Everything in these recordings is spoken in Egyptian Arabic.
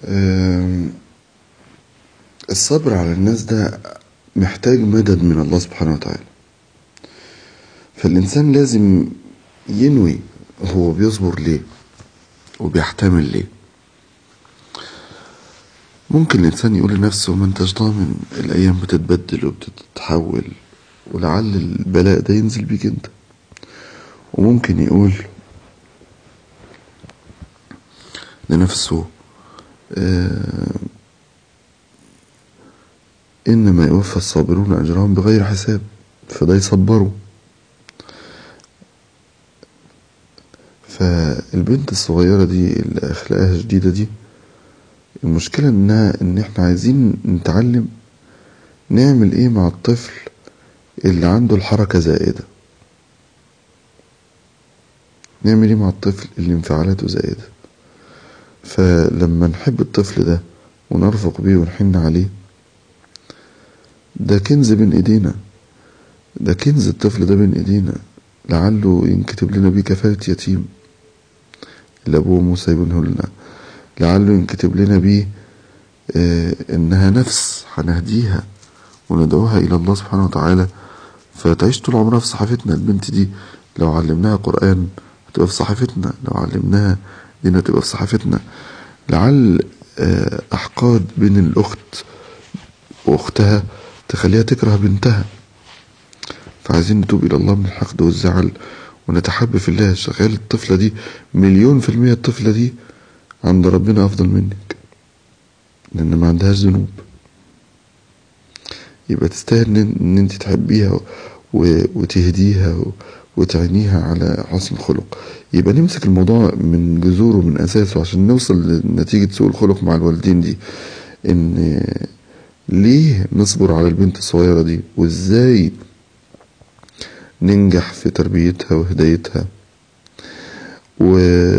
آم، الصبر على الناس ده محتاج مدد من الله سبحانه وتعالى فالإنسان لازم ينوي هو بيصبر ليه وبيحتمل ليه ممكن الإنسان يقول لنفسه ما انتش ضامن الأيام بتتبدل وبتتحول ولعل البلاء ده ينزل بيك انت وممكن يقول لنفسه آه إنما يوفى الصابرون أجرهم بغير حساب فده يصبروا فالبنت الصغيرة دي اللي أخلاقها شديدة دي المشكلة إنها إن إحنا عايزين نتعلم نعمل إيه مع الطفل اللي عنده الحركة زائدة نعمل إيه مع الطفل اللي انفعالاته زائدة فلما نحب الطفل ده ونرفق بيه ونحن عليه ده كنز بين ايدينا ده كنز الطفل ده بين ايدينا لعله ينكتب لنا بيه كفالة يتيم اللي ابوه موسى يبنه لنا لعله ينكتب لنا بيه آه انها نفس هنهديها وندعوها الى الله سبحانه وتعالى فتعيش طول عمرها في صحيفتنا البنت دي لو علمناها قرآن هتبقى في صحيفتنا لو علمناها دين هتبقى في صحيفتنا لعل آه احقاد بين الاخت واختها تخليها تكره بنتها فعايزين نتوب الى الله من الحقد والزعل ونتحب في الله شغال الطفلة دي مليون في المية الطفلة دي عند ربنا افضل منك لان ما عندهاش ذنوب يبقى تستاهل ان انت تحبيها وتهديها وتعينيها على حسن الخلق يبقى نمسك الموضوع من جذوره من اساسه عشان نوصل لنتيجة سوء الخلق مع الوالدين دي ان ليه نصبر على البنت الصغيرة دي وازاي ننجح في تربيتها وهدايتها و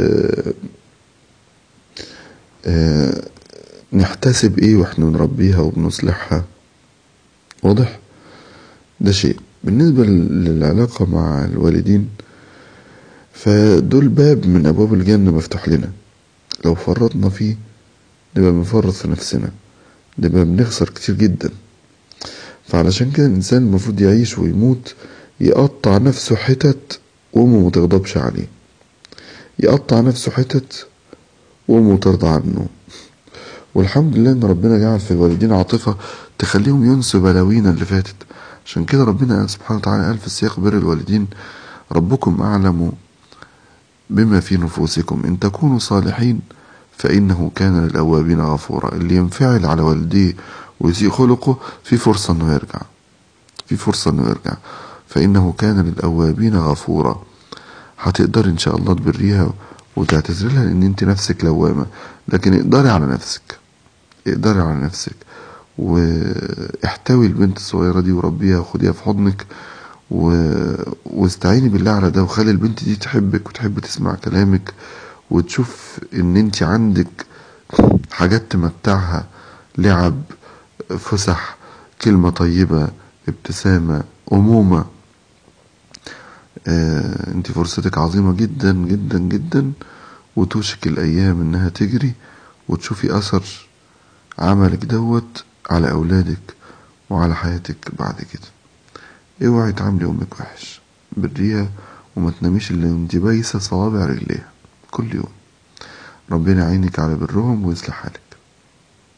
آه نحتسب ايه واحنا بنربيها وبنصلحها واضح ده شيء بالنسبة للعلاقة مع الوالدين فدول باب من ابواب الجنة مفتوح لنا لو فرطنا فيه نبقى بنفرط في نفسنا نبقى بنخسر كتير جدا فعلشان كده الإنسان المفروض يعيش ويموت يقطع نفسه حتت وأمه متغضبش عليه يقطع نفسه حتت وأمه ترضى عنه والحمد لله إن ربنا جعل في الوالدين عاطفة تخليهم ينسوا بلاوينا اللي فاتت عشان كده ربنا قال سبحانه وتعالى قال في السياق بر الوالدين ربكم أعلم بما في نفوسكم إن تكونوا صالحين فإنه كان للأوابين غفورا اللي ينفعل على والديه ويسيء خلقه في فرصة انه يرجع في فرصة انه يرجع فإنه كان للأوابين غفورا هتقدر إن شاء الله تبريها وتعتذر لها لأن أنت نفسك لوامة لكن اقدري على نفسك اقدري على نفسك واحتوي البنت الصغيرة دي وربيها وخديها في حضنك و... واستعيني بالله على ده وخلي البنت دي تحبك وتحب تسمع كلامك وتشوف ان انت عندك حاجات تمتعها لعب فسح كلمة طيبة ابتسامة أمومة آه انت فرصتك عظيمة جدا جدا جدا وتوشك الأيام إنها تجري وتشوفي أثر عملك دوت على أولادك وعلى حياتك بعد كده اوعي تعاملي أمك وحش بريها وما تناميش إلا انت بايسة صوابع رجليها كل يوم ربنا يعينك على برهم ويصلح حالك